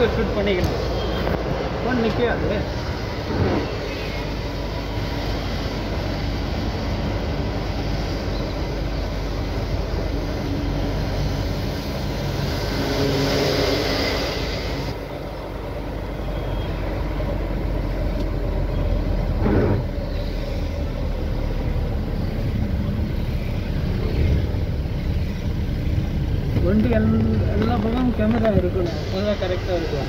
Video shoot பண்ணிக்கலாம் phone நிற்காது வண்டி எல் எல்லா பக்கமும் கேமரா இருக்கணும் அப்போதான் கரெக்டாக இருக்கும்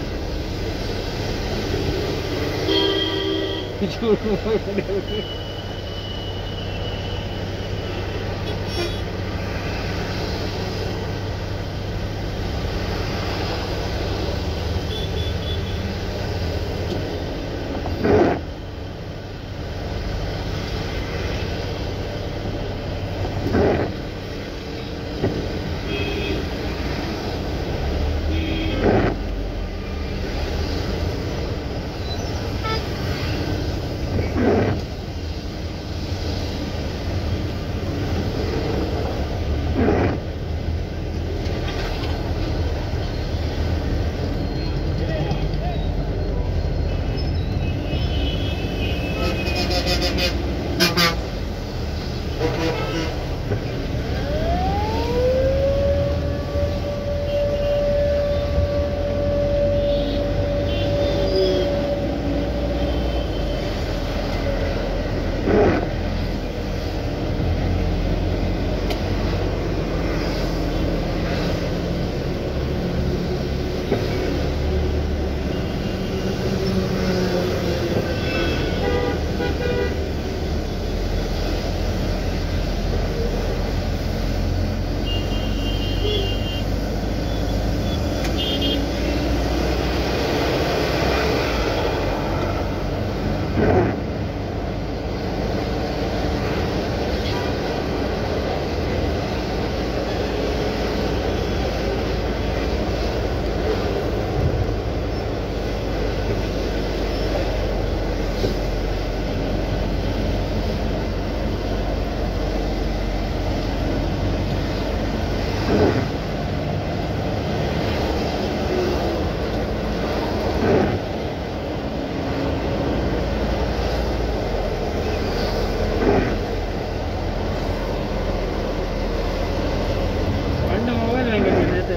ரெண்டு மொபைல் வாங்கிட்டு நேற்று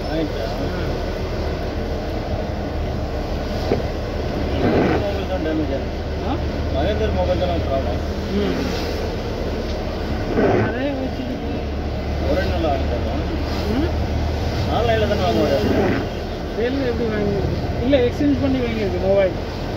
மொபைல் தான் டேமேஜ் ஆகுது ஆ மகேந்தர் மொபைல் தான் ப்ராப்ளம் ம் அதே வச்சுட்டு போ. ஒரே நாள் வாங்கிட்டோம் ம் ஆன்லைனில் தானே வாங்க முடியாது செல் எப்படி வாங்கி இல்லை எக்ஸ்சேஞ்ச் பண்ணி வாங்கியிருக்கு மொபைல்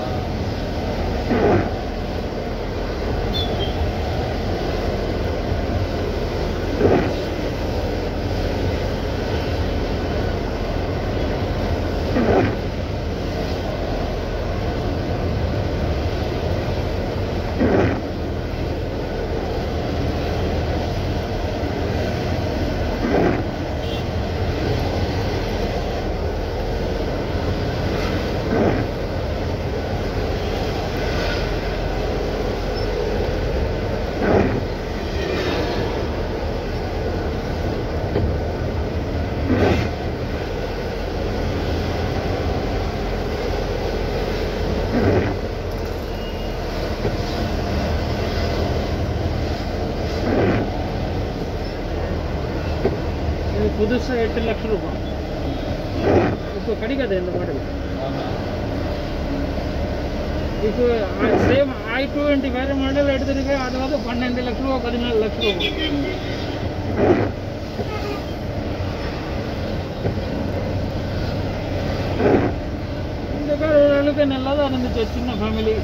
இது புதுசாக எட்டு லட்சம் ரூபாய் இப்போ கிடைக்காது இந்த மாடல் இப்போ சேம் ஐ டுவெண்ட்டி வேறு மாடல் எடுத்துருக்கேன் அது வந்து பன்னெண்டு லட்ச ரூபா பதினாலு லட்ச ரூபா இந்த கார் ஓரளவுக்கு நல்லா தான் இருந்துச்சு சின்ன ஃபேமிலி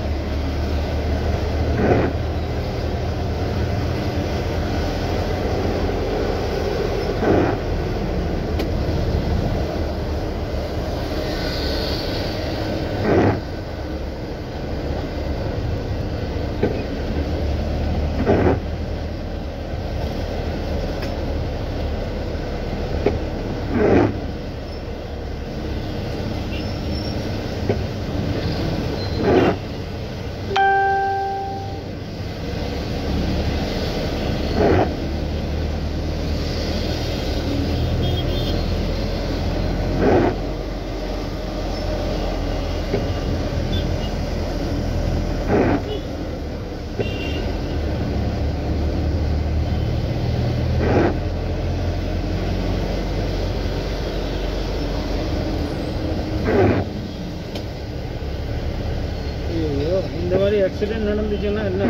ஆக்சிடென்ட் நடந்துச்சுன்னா என்ன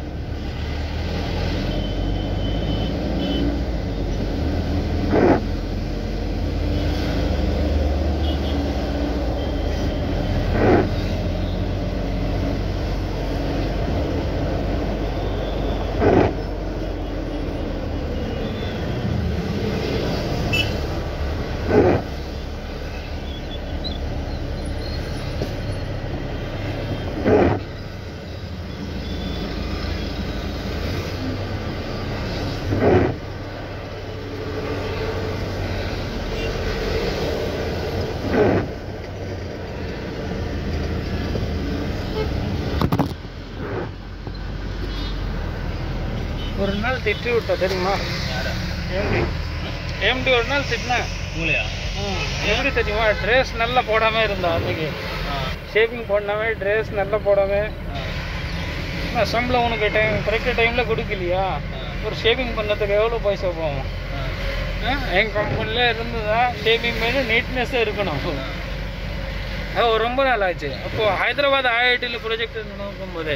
ஒரு நாள் திட்டி விட்ட தெரியுமா ஏம்டி ஏம்டி ஒரு நாள் திட்டினேன் உங்களையா எப்படி தெரியுமா ட்ரெஸ் நல்லா போடாம இருந்தா அன்னைக்கு ஷேவிங் பண்ணாம ட்ரெஸ் நல்லா போடாம நான் சம்பளம் உனக்கு டைம் கரெக்டாக டைமில் கொடுக்கலையா ஒரு ஷேவிங் பண்ணதுக்கு எவ்வளோ பைசா போகும் ஆ, என் கம்பெனியில் இருந்ததா ஷேவிங் பண்ணி நீட்னஸ்ஸாக இருக்கணும் அது ரொம்ப நாள் ஆச்சு அப்போது ஹைதராபாத் ஐஐடியில் ப்ரொஜெக்ட் போது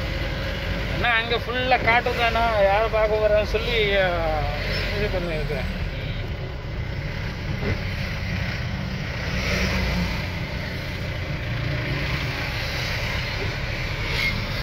ஏன்னா அங்கே ஃபுல்லாக காட்டு தானே யாரை பார்க்க போகிறேன்னு சொல்லி ஆ, இது பண்ணியிருக்கிறேன்